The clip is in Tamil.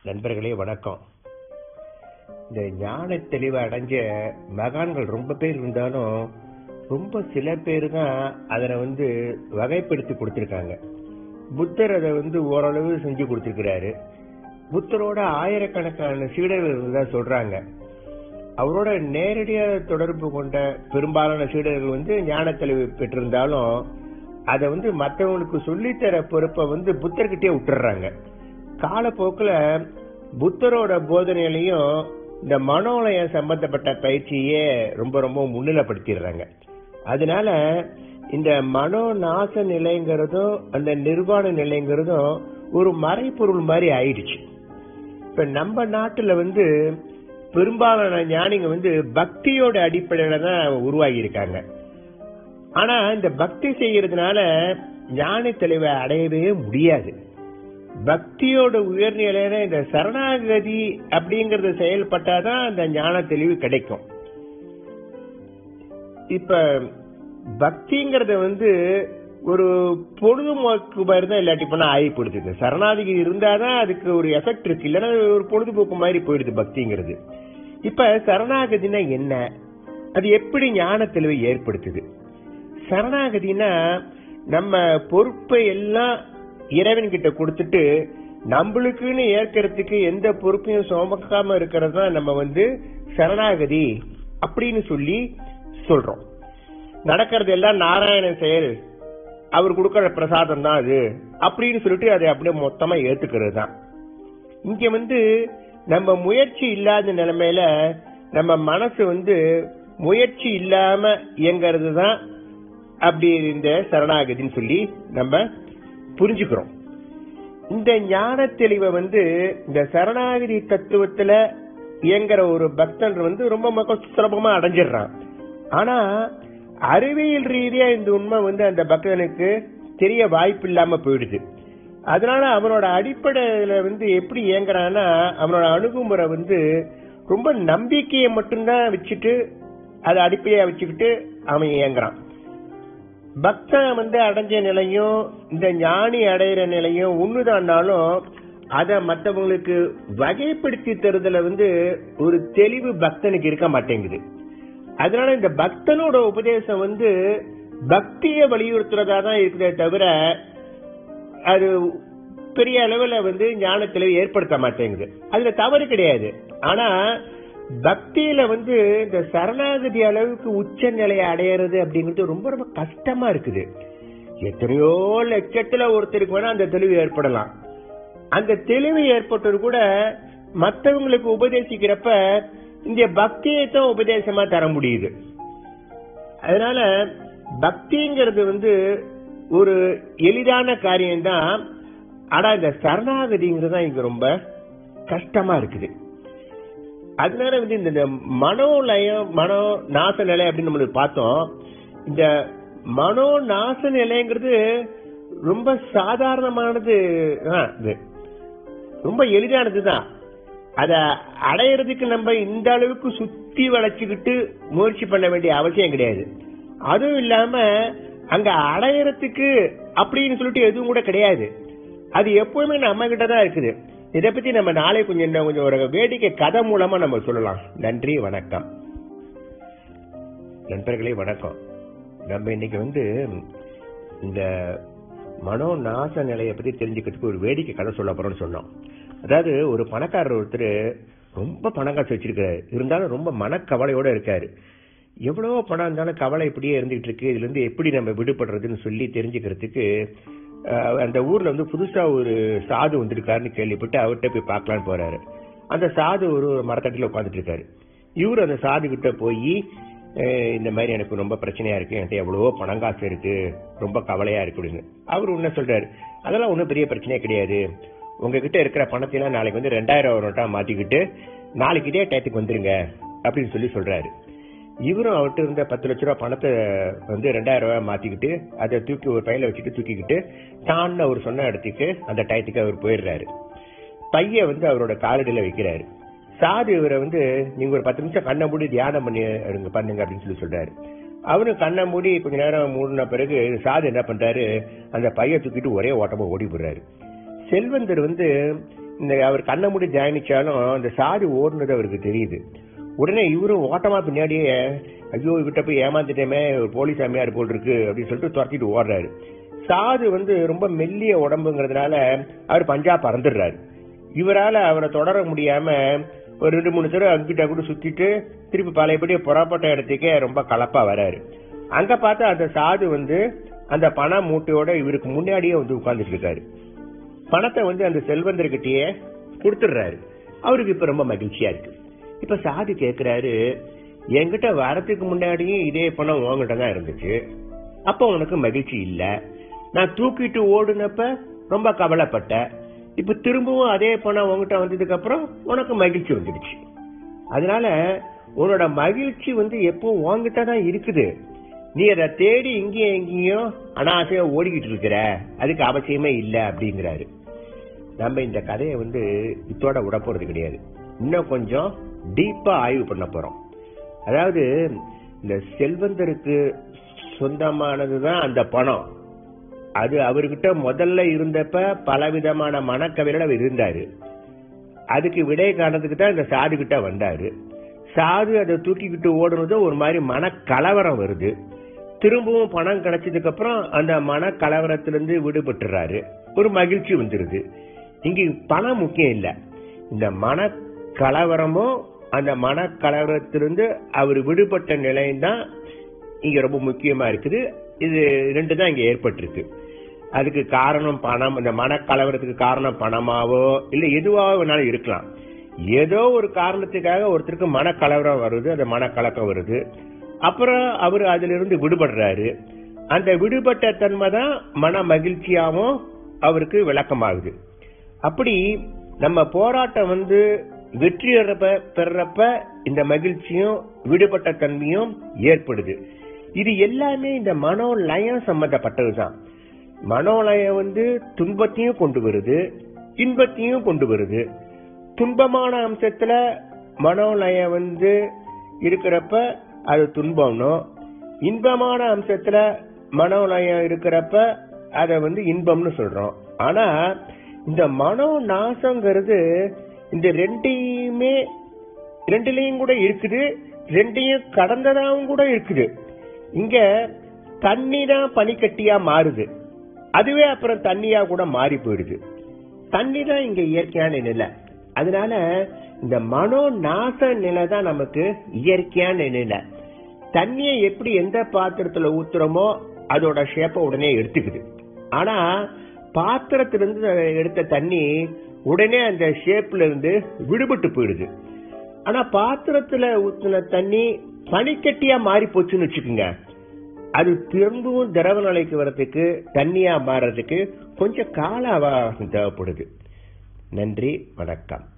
நண்பர்களே வணக்கம் இந்த ஞான தெளிவை அடைஞ்ச மகான்கள் ரொம்ப பேர் இருந்தாலும் ரொம்ப சில பேர் தான் அதனை வந்து வகைப்படுத்தி கொடுத்திருக்காங்க புத்தர் அதை வந்து ஓரளவு செஞ்சு கொடுத்திருக்கிறாரு புத்தரோட ஆயிரக்கணக்கான சீடர்கள் இருந்தா சொல்றாங்க அவரோட நேரடியாக தொடர்பு கொண்ட பெரும்பாலான சீடர்கள் வந்து ஞான தெளிவு பெற்றிருந்தாலும் அதை வந்து மற்றவங்களுக்கு சொல்லித்தர பொறுப்பை வந்து புத்தர்கிட்டே விட்டுறாங்க காலப்போக்கில் புத்தரோட போதனையிலையும் இந்த மனோலயம் சம்பந்தப்பட்ட பயிற்சியே ரொம்ப ரொம்ப முன்னிலைப்படுத்திடுறாங்க அதனால இந்த மனோ நாச நிலைங்கிறதும் அந்த நிர்வாண நிலைங்கிறதும் ஒரு மறைப்பொருள் மாதிரி ஆயிடுச்சு இப்ப நம்ம நாட்டுல வந்து பெரும்பாலான ஞானிங்க வந்து பக்தியோட அடிப்படையில தான் உருவாகி இருக்காங்க ஆனா இந்த பக்தி செய்யறதுனால ஞான தெளிவை அடையவே முடியாது பக்தியோட உயர்நிலையில இந்த சரணாகதி அப்படிங்கறது செயல்பட்டாதான் அந்த ஞான தெளிவு கிடைக்கும் இப்ப பக்திங்கிறத வந்து ஒரு பொழுதுபோக்கு மாதிரி தான் இல்லாட்டி பண்ண ஆகிப்படுது இந்த சரணாகதி இருந்தாதான் அதுக்கு ஒரு எஃபெக்ட் இருக்கு இல்லைன்னா ஒரு பொழுதுபோக்கு மாதிரி போயிடுது பக்திங்கிறது இப்ப சரணாகதினா என்ன அது எப்படி ஞான தெளிவை ஏற்படுத்துது சரணாகதினா நம்ம பொறுப்பை எல்லாம் இறைவன் கிட்ட கொடுத்துட்டு நம்மளுக்குன்னு ஏற்கிறதுக்கு எந்த பொறுப்பையும் சுமக்காம இருக்கிறது தான் நம்ம வந்து சரணாகதி அப்படின்னு சொல்லி சொல்றோம் நடக்கிறது எல்லாம் நாராயண செயல் அவர் கொடுக்கற பிரசாதம் தான் அது அப்படின்னு சொல்லிட்டு அதை அப்படியே மொத்தமா ஏத்துக்கிறது தான் இங்க வந்து நம்ம முயற்சி இல்லாத நிலைமையில நம்ம மனசு வந்து முயற்சி இல்லாம இயங்கிறது தான் அப்படி இந்த சரணாகதின்னு சொல்லி நம்ம புரிஞ்சுக்கிறோம் இந்த ஞான தெளிவை வந்து இந்த சரணாகதி தத்துவத்துல இயங்குற ஒரு பக்தன் வந்து ரொம்ப மக்கள் சுலபமா அடைஞ்சிடுறான் ஆனா அறிவியல் ரீதியா இந்த உண்மை வந்து அந்த பக்தனுக்கு தெரிய வாய்ப்பு இல்லாம போயிடுது அதனால அவனோட அடிப்படையில வந்து எப்படி இயங்குறான்னா அவனோட அணுகுமுறை வந்து ரொம்ப நம்பிக்கையை மட்டும்தான் வச்சுட்டு அதை அடிப்படையா வச்சுக்கிட்டு அவன் இயங்குறான் பக்தன் வந்து அடைஞ்ச நிலையும் இந்த ஞானி அடையிற நிலையும் ஒண்ணுதான்னாலும் அத மற்றவங்களுக்கு வகைப்படுத்தி தருதல வந்து ஒரு தெளிவு பக்தனுக்கு இருக்க மாட்டேங்குது அதனால இந்த பக்தனோட உபதேசம் வந்து பக்திய வலியுறுத்துறதா தான் இருக்குதே தவிர அது பெரிய அளவுல வந்து ஞானத்தில ஏற்படுத்த மாட்டேங்குது அதுல தவறு கிடையாது ஆனா பக்தியில வந்து இந்த சரணாகதி அளவுக்கு உச்ச நிலையை அடையிறது அப்படிங்கிறது ரொம்ப ரொம்ப கஷ்டமா இருக்குது எத்தனையோ லட்சத்துல ஒருத்தருக்கு வேணா அந்த தெளிவு ஏற்படலாம் அந்த தெளிவு ஏற்பட்டது கூட மற்றவங்களுக்கு உபதேசிக்கிறப்ப இந்த பக்தியை தான் உபதேசமா தர முடியுது அதனால பக்திங்கிறது வந்து ஒரு எளிதான காரியம்தான் ஆனா இந்த சரணாகதிங்கிறது தான் இங்க ரொம்ப கஷ்டமா இருக்குது அதனால வந்து இந்த மனோலயம் மனோ நாச நிலை அப்படின்னு நம்மளுக்கு பார்த்தோம் இந்த மனோ நாச நிலைங்கிறது ரொம்ப சாதாரணமானது இது ரொம்ப எளிதானது தான் அத அடையிறதுக்கு நம்ம இந்த அளவுக்கு சுத்தி வளைச்சுக்கிட்டு முயற்சி பண்ண வேண்டிய அவசியம் கிடையாது அதுவும் இல்லாம அங்க அடையறதுக்கு அப்படின்னு சொல்லிட்டு எதுவும் கூட கிடையாது அது எப்பவுமே நம்ம கிட்ட தான் இருக்குது இதை பத்தி நம்ம நாளை கொஞ்சம் இன்னும் கொஞ்சம் ஒரு வேடிக்கை கதை மூலமா நம்ம சொல்லலாம் நன்றி வணக்கம் நண்பர்களே வணக்கம் நம்ம இன்னைக்கு வந்து இந்த மனோ நாச நிலையை பத்தி தெரிஞ்சுக்கிறதுக்கு ஒரு வேடிக்கை கதை சொல்ல போறோம்னு சொன்னோம் அதாவது ஒரு பணக்காரர் ஒருத்தர் ரொம்ப பணம் காசு வச்சிருக்காரு இருந்தாலும் ரொம்ப மனக்கவலையோட இருக்காரு எவ்வளவோ பணம் இருந்தாலும் கவலை இப்படியே இருந்துகிட்டு இருக்கு இதுல இருந்து எப்படி நம்ம விடுபடுறதுன்னு சொல்லி தெரிஞ்சுக்கிறதுக்கு அந்த ஊர்ல வந்து புதுசா ஒரு சாது வந்திருக்காருன்னு கேள்விப்பட்டு அவர்கிட்ட போய் பார்க்கலான்னு போறாரு அந்த சாது ஒரு மரத்தட்டில உட்காந்துட்டு இருக்காரு இவர் அந்த சாது கிட்ட போய் இந்த மாதிரி எனக்கு ரொம்ப பிரச்சனையா இருக்கு என்கிட்ட எவ்வளவோ பணம் காசு இருக்கு ரொம்ப கவலையா இருக்கு அப்படின்னு அவர் உன்ன சொல்றாரு அதெல்லாம் ஒன்றும் பெரிய பிரச்சனையே கிடையாது உங்ககிட்ட இருக்கிற பணத்தையெல்லாம் நாளைக்கு வந்து ரெண்டாயிரம் நோட்டா மாத்திக்கிட்டு நாளைக்கு இதே டயத்துக்கு வந்துருங்க அப்படின்னு சொல்லி சொல்றாரு இவரும் அவர்கிட்ட இருந்த பத்து லட்ச ரூபாய் பணத்தை வந்து ரெண்டாயிரம் ரூபாய் மாத்திக்கிட்டு அதை தூக்கி ஒரு பையில வச்சுட்டு தூக்கிக்கிட்டு தான் அவர் சொன்ன இடத்துக்கு அந்த டயத்துக்கு அவர் போயிடுறாரு பைய வந்து அவரோட காலடியில வைக்கிறாரு சாது இவரை வந்து நீங்க ஒரு பத்து நிமிஷம் கண்ணை மூடி தியானம் பண்ணி பண்ணுங்க அப்படின்னு சொல்லி சொல்றாரு அவரும் கண்ணை மூடி கொஞ்ச நேரம் மூடின பிறகு சாது என்ன பண்றாரு அந்த பைய தூக்கிட்டு ஒரே ஓட்டமா ஓடி போடுறாரு செல்வந்தர் வந்து இந்த அவர் கண்ணை மூடி தியானிச்சாலும் அந்த சாது ஓடுனது அவருக்கு தெரியுது உடனே இவரும் ஓட்டமா பின்னாடியே ஐயோ இவர்கிட்ட போய் ஏமாந்துட்டேமே ஒரு போலீஸ் அம்மையார் போல் இருக்கு அப்படின்னு சொல்லிட்டு துரத்திட்டு ஓடுறாரு சாது வந்து ரொம்ப மெல்லிய உடம்புங்கிறதுனால அவர் பஞ்சா பறந்துடுறாரு இவரால அவரை தொடர முடியாம ஒரு ரெண்டு மூணு தடவை அங்கிட்ட கூட சுத்திட்டு திருப்பி பழையபடியே புறப்பட்ட இடத்துக்கே ரொம்ப கலப்பா வராரு அங்க பார்த்தா அந்த சாது வந்து அந்த பண மூட்டையோட இவருக்கு முன்னாடியே வந்து உட்கார்ந்துட்டு இருக்காரு பணத்தை வந்து அந்த செல்வந்தர்கிட்டயே கொடுத்துடுறாரு அவருக்கு இப்ப ரொம்ப மகிழ்ச்சியா இருக்கு இப்ப சாது கேக்குறாரு என்கிட்ட வரதுக்கு முன்னாடியும் இதே பணம் உங்ககிட்ட தான் இருந்துச்சு அப்ப உனக்கு மகிழ்ச்சி இல்ல நான் தூக்கிட்டு ஓடுனப்ப ரொம்ப கவலைப்பட்ட இப்ப திரும்பவும் அதே பணம் உங்ககிட்ட வந்ததுக்கு அப்புறம் உனக்கு மகிழ்ச்சி வந்துடுச்சு அதனால உன்னோட மகிழ்ச்சி வந்து எப்போ உங்ககிட்ட தான் இருக்குது நீ அதை தேடி இங்கேயும் எங்கேயும் அனாசையா ஓடிக்கிட்டு இருக்கிற அதுக்கு அவசியமே இல்ல அப்படிங்கிறாரு நம்ம இந்த கதையை வந்து இத்தோட விட போறது கிடையாது இன்னும் கொஞ்சம் டீப்பா ஆய்வு பண்ண போறோம் அதாவது இந்த செல்வந்தருக்கு சொந்தமானதுதான் அந்த பணம் அது அவர்கிட்ட முதல்ல இருந்தப்ப பலவிதமான மனக்கவலையோட அவர் இருந்தாரு அதுக்கு விடை காரணத்துக்கு தான் இந்த சாது கிட்ட வந்தாரு சாது அதை தூக்கிக்கிட்டு ஓடுனது ஒரு மாதிரி மன கலவரம் வருது திரும்பவும் பணம் கிடைச்சதுக்கு அப்புறம் அந்த மன கலவரத்திலிருந்து விடுபட்டுறாரு ஒரு மகிழ்ச்சி வந்துருது இங்க பணம் முக்கியம் இல்ல இந்த மன கலவரமும் அந்த மன கலவரத்திலிருந்து அவர் விடுபட்ட நிலையும் இங்க ரொம்ப முக்கியமா இருக்குது இது ரெண்டு தான் இங்க ஏற்பட்டிருக்கு அதுக்கு காரணம் பணம் இந்த மன கலவரத்துக்கு காரணம் பணமாவோ இல்ல எதுவாக வேணாலும் இருக்கலாம் ஏதோ ஒரு காரணத்துக்காக ஒருத்தருக்கு மன கலவரம் வருது அந்த மனக்கலக்கம் வருது அப்புறம் அவர் அதுல இருந்து விடுபடுறாரு அந்த விடுபட்ட தன்மை தான் மன மகிழ்ச்சியாவும் அவருக்கு விளக்கமாகுது அப்படி நம்ம போராட்டம் வந்து வெற்றி பெறப்ப இந்த மகிழ்ச்சியும் விடுபட்ட தன்மையும் ஏற்படுது இது எல்லாமே இந்த மனோலயம் சம்பந்தப்பட்டதுதான் மனோலயம் வந்து துன்பத்தையும் கொண்டு வருது இன்பத்தையும் கொண்டு வருது துன்பமான அம்சத்துல மனோலயம் வந்து இருக்கிறப்ப அது துன்பம்னும் இன்பமான அம்சத்துல மனோலயம் இருக்கிறப்ப அத வந்து இன்பம்னு சொல்றோம் ஆனா இந்த மனோ நாசங்கிறது இந்த ரெண்டையுமே ரெண்டுலயும் கூட இருக்குது ரெண்டையும் கடந்ததாவும் கூட இருக்குது இங்க தண்ணி தான் பனிக்கட்டியா மாறுது அதுவே அப்புறம் தண்ணியா கூட மாறி போயிடுது தண்ணி தான் இங்க இயற்கையான நிலை அதனால இந்த மனோ நாச நிலை தான் நமக்கு இயற்கையான நிலை தண்ணியை எப்படி எந்த பாத்திரத்துல ஊத்துறோமோ அதோட ஷேப்ப உடனே எடுத்துக்குது ஆனா பாத்திரத்திலிருந்து எடுத்த தண்ணி உடனே அந்த ஷேப்ல இருந்து விடுபட்டு போயிடுது ஆனா பாத்திரத்துல ஊத்துன தண்ணி பனிக்கட்டியா மாறி போச்சுன்னு வச்சுக்கோங்க அது திரும்பவும் திரவ நிலைக்கு வர்றதுக்கு தண்ணியா மாறுறதுக்கு கொஞ்சம் கால அவகாசம் தேவைப்படுது நன்றி வணக்கம்